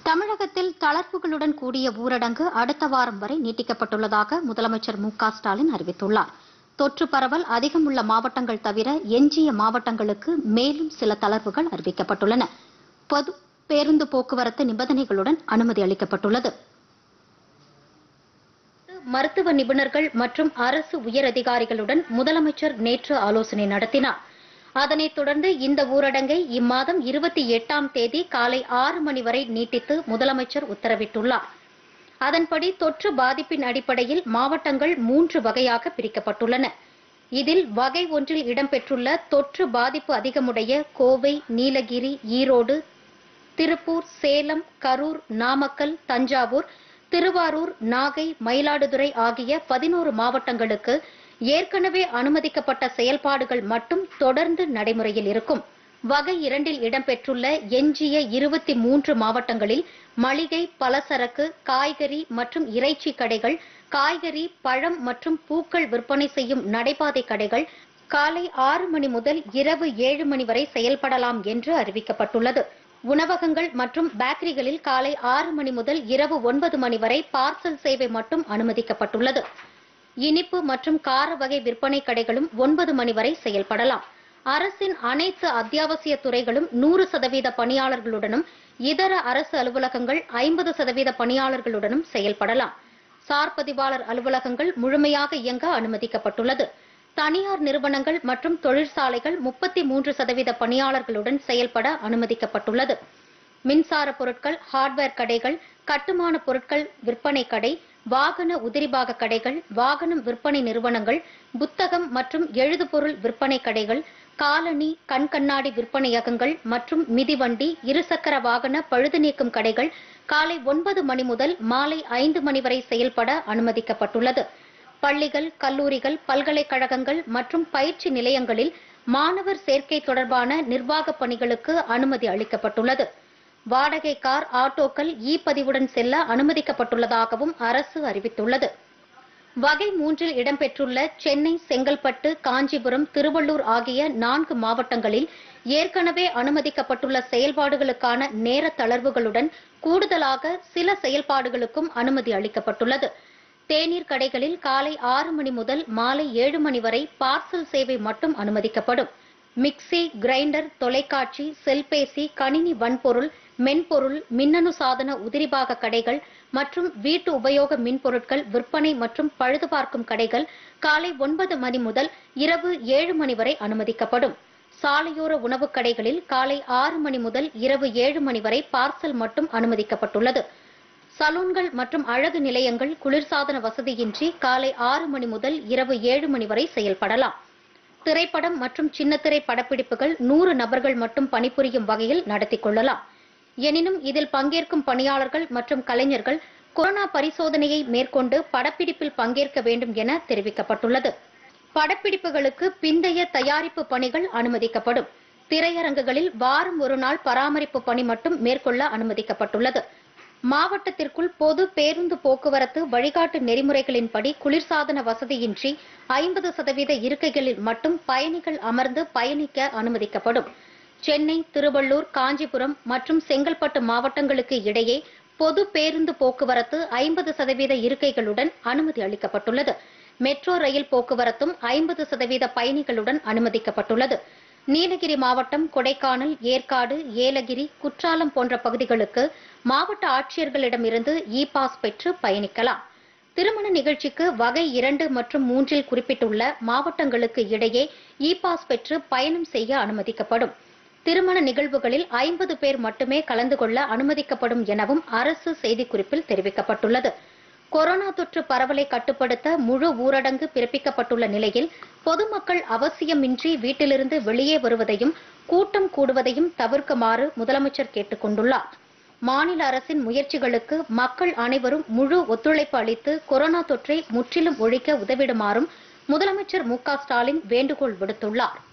தமிழகத்தில் தளர்வுகளுடன் கூடிய ஊரடங்கு அடுத்த வாரம் வரை நீட்டிக்கப்பட்டுள்ளதாக முதலமைச்சர் மு க ஸ்டாலின் அறிவித்துள்ளார் தொற்று பரவல் அதிகம் உள்ள மாவட்டங்கள் தவிர எஞ்சிய மாவட்டங்களுக்கு மேலும் சில தளர்வுகள் அறிவிக்கப்பட்டுள்ளன பொது பேருந்து போக்குவரத்து நிபந்தனைகளுடன் அனுமதி அளிக்கப்பட்டுள்ளது மருத்துவ நிபுணர்கள் மற்றும் அரசு உயரதிகாரிகளுடன் முதலமைச்சர் நேற்று ஆலோசனை நடத்தினார் அதனைத் தொடர்ந்து இந்த ஊரடங்கை இம்மாதம் இருபத்தி எட்டாம் தேதி காலை ஆறு மணி வரை நீட்டித்து முதலமைச்சர் உத்தரவிட்டுள்ளார் அதன்படி தொற்று பாதிப்பின் அடிப்படையில் மாவட்டங்கள் மூன்று வகையாக பிரிக்கப்பட்டுள்ளன இதில் வகை ஒன்றில் இடம்பெற்றுள்ள தொற்று பாதிப்பு அதிகமுடைய கோவை நீலகிரி ஈரோடு திருப்பூர் சேலம் கரூர் நாமக்கல் தஞ்சாவூர் திருவாரூர் நாகை மயிலாடுதுறை ஆகிய பதினோரு மாவட்டங்களுக்கு ஏற்கனவே அனுமதிக்கப்பட்ட செயல்பாடுகள் மட்டும் தொடர்ந்து நடைமுறையில் இருக்கும் வகை இரண்டில் இடம்பெற்றுள்ள எஞ்சிய இருபத்தி மூன்று மாவட்டங்களில் மளிகை பலசரக்கு காய்கறி மற்றும் இறைச்சி கடைகள் காய்கறி பழம் மற்றும் பூக்கள் விற்பனை செய்யும் நடைபாதை கடைகள் காலை ஆறு மணி முதல் இரவு ஏழு மணி வரை செயல்படலாம் என்று அறிவிக்கப்பட்டுள்ளது உணவகங்கள் மற்றும் பேக்கரிகளில் காலை ஆறு மணி முதல் இரவு ஒன்பது மணி வரை பார்சல் சேவை மட்டும் அனுமதிக்கப்பட்டுள்ளது இனிப்பு மற்றும் கார வகை விற்பனை கடைகளும் ஒன்பது மணி வரை செயல்படலாம் அரசின் அனைத்து அத்தியாவசிய துறைகளும் நூறு சதவீத பணியாளர்களுடனும் இதர அரசு அலுவலகங்கள் ஐம்பது சதவீத பணியாளர்களுடனும் செயல்படலாம் சார் பதிவாளர் அலுவலகங்கள் முழுமையாக இயங்க அனுமதிக்கப்பட்டுள்ளது தனியார் நிறுவனங்கள் மற்றும் தொழிற்சாலைகள் முப்பத்தி மூன்று சதவீத பணியாளர்களுடன் செயல்பட அனுமதிக்கப்பட்டுள்ளது மின்சார பொருட்கள் ஹார்ட்வேர் கடைகள் கட்டுமான பொருட்கள் விற்பனை கடை வாகன உதிரிபாக கடைகள் வாகனம் விற்பனை நிறுவனங்கள் புத்தகம் மற்றும் எழுதுபொருள் விற்பனை கடைகள் காலணி கண்கண்ணாடி விற்பனையகங்கள் மற்றும் மிதிவண்டி இருசக்கர வாகன பழுது நீக்கும் கடைகள் காலை ஒன்பது மணி முதல் மாலை ஐந்து மணி வரை செயல்பட அனுமதிக்கப்பட்டுள்ளது பள்ளிகள் கல்லூரிகள் பல்கலைக்கழகங்கள் மற்றும் பயிற்சி நிலையங்களில் மாணவர் சேர்க்கை தொடர்பான நிர்வாக பணிகளுக்கு அனுமதி அளிக்கப்பட்டுள்ளது வாடகை கார் ஆட்டோக்கள் இ பதிவுடன் செல்ல அனுமதிக்கப்பட்டுள்ளதாகவும் அரசு அறிவித்துள்ளது வகை மூன்றில் இடம்பெற்றுள்ள சென்னை செங்கல்பட்டு காஞ்சிபுரம் திருவள்ளூர் ஆகிய நான்கு மாவட்டங்களில் ஏற்கனவே அனுமதிக்கப்பட்டுள்ள செயல்பாடுகளுக்கான நேர தளர்வுகளுடன் கூடுதலாக சில செயல்பாடுகளுக்கும் அனுமதி அளிக்கப்பட்டுள்ளது தேநீர் கடைகளில் காலை ஆறு மணி முதல் மாலை ஏழு மணி வரை பார்சல் சேவை மட்டும் அனுமதிக்கப்படும் மிக்சி கிரைண்டர் தொலைக்காட்சி செல்பேசி கணினி வன்பொருள் மென்பொருள் மின்னணு சாதன உதிரிபாக கடைகள் மற்றும் வீட்டு உபயோக மின்பொருட்கள் விற்பனை மற்றும் பழுது பார்க்கும் கடைகள் காலை ஒன்பது மணி முதல் இரவு ஏழு மணி வரை அனுமதிக்கப்படும் சாலையோர உணவுக் கடைகளில் காலை ஆறு மணி முதல் இரவு ஏழு மணி வரை பார்சல் மட்டும் அனுமதிக்கப்பட்டுள்ளது சலூன்கள் மற்றும் அழகு நிலையங்கள் குளிர்சாதன வசதியின்றி காலை ஆறு மணி முதல் இரவு ஏழு மணி வரை செயல்படலாம் திரைப்படம் மற்றும் சின்னத்திரை படப்பிடிப்புகள் நூறு நபர்கள் மட்டும் பணிபுரியும் வகையில் நடத்திக் கொள்ளலாம் எனினும் இதில் பங்கேற்கும் பணியாளர்கள் மற்றும் கலைஞர்கள் கொரோனா பரிசோதனையை மேற்கொண்டு படப்பிடிப்பில் பங்கேற்க வேண்டும் என தெரிவிக்கப்பட்டுள்ளது படப்பிடிப்புகளுக்கு பிந்தைய தயாரிப்பு பணிகள் அனுமதிக்கப்படும் திரையரங்குகளில் வாரம் ஒரு நாள் பராமரிப்பு பணி மட்டும் மேற்கொள்ள அனுமதிக்கப்பட்டுள்ளது மாவட்டத்திற்குள் பொது பேருந்து போக்குவரத்து வழிகாட்டு நெறிமுறைகளின்படி குளிர்சாதன வசதியின்றி ஐம்பது சதவீத இருக்கைகளில் மட்டும் பயணிகள் அமர்ந்து பயணிக்க அனுமதிக்கப்படும் சென்னை திருவள்ளூர் காஞ்சிபுரம் மற்றும் செங்கல்பட்டு மாவட்டங்களுக்கு இடையே பொது பேருந்து போக்குவரத்து ஐம்பது சதவீத இருக்கைகளுடன் அனுமதி அளிக்கப்பட்டுள்ளது மெட்ரோ ரயில் போக்குவரத்தும் ஐம்பது சதவீத பயணிகளுடன் அனுமதிக்கப்பட்டுள்ளது நீலகிரி மாவட்டம் கொடைக்கானல் ஏற்காடு ஏலகிரி குற்றாலம் போன்ற பகுதிகளுக்கு மாவட்ட ஆட்சியர்களிடமிருந்து இ பாஸ் பெற்று பயணிக்கலாம் திருமண நிகழ்ச்சிக்கு வகை இரண்டு மற்றும் மூன்றில் குறிப்பிட்டுள்ள மாவட்டங்களுக்கு இடையே இ பாஸ் பெற்று பயணம் செய்ய அனுமதிக்கப்படும் திருமண நிகழ்வுகளில் ஐம்பது பேர் மட்டுமே கலந்து கொள்ள அனுமதிக்கப்படும் எனவும் அரசு செய்திக்குறிப்பில் தெரிவிக்கப்பட்டுள்ளது கொரோனா தொற்று பரவலை கட்டுப்படுத்த முழு ஊரடங்கு பிறப்பிக்கப்பட்டுள்ள நிலையில் பொதுமக்கள் அவசியமின்றி வீட்டிலிருந்து வெளியே வருவதையும் கூட்டம் கூடுவதையும் தவிர்க்குமாறு முதலமைச்சர் கேட்டுக் கொண்டுள்ளார் மாநில அரசின் முயற்சிகளுக்கு மக்கள் அனைவரும் முழு ஒத்துழைப்பு அளித்து கொரோனா தொற்றை முற்றிலும் ஒழிக்க உதவிடுமாறும் முதலமைச்சர் மு க ஸ்டாலின் வேண்டுகோள் விடுத்துள்ளார்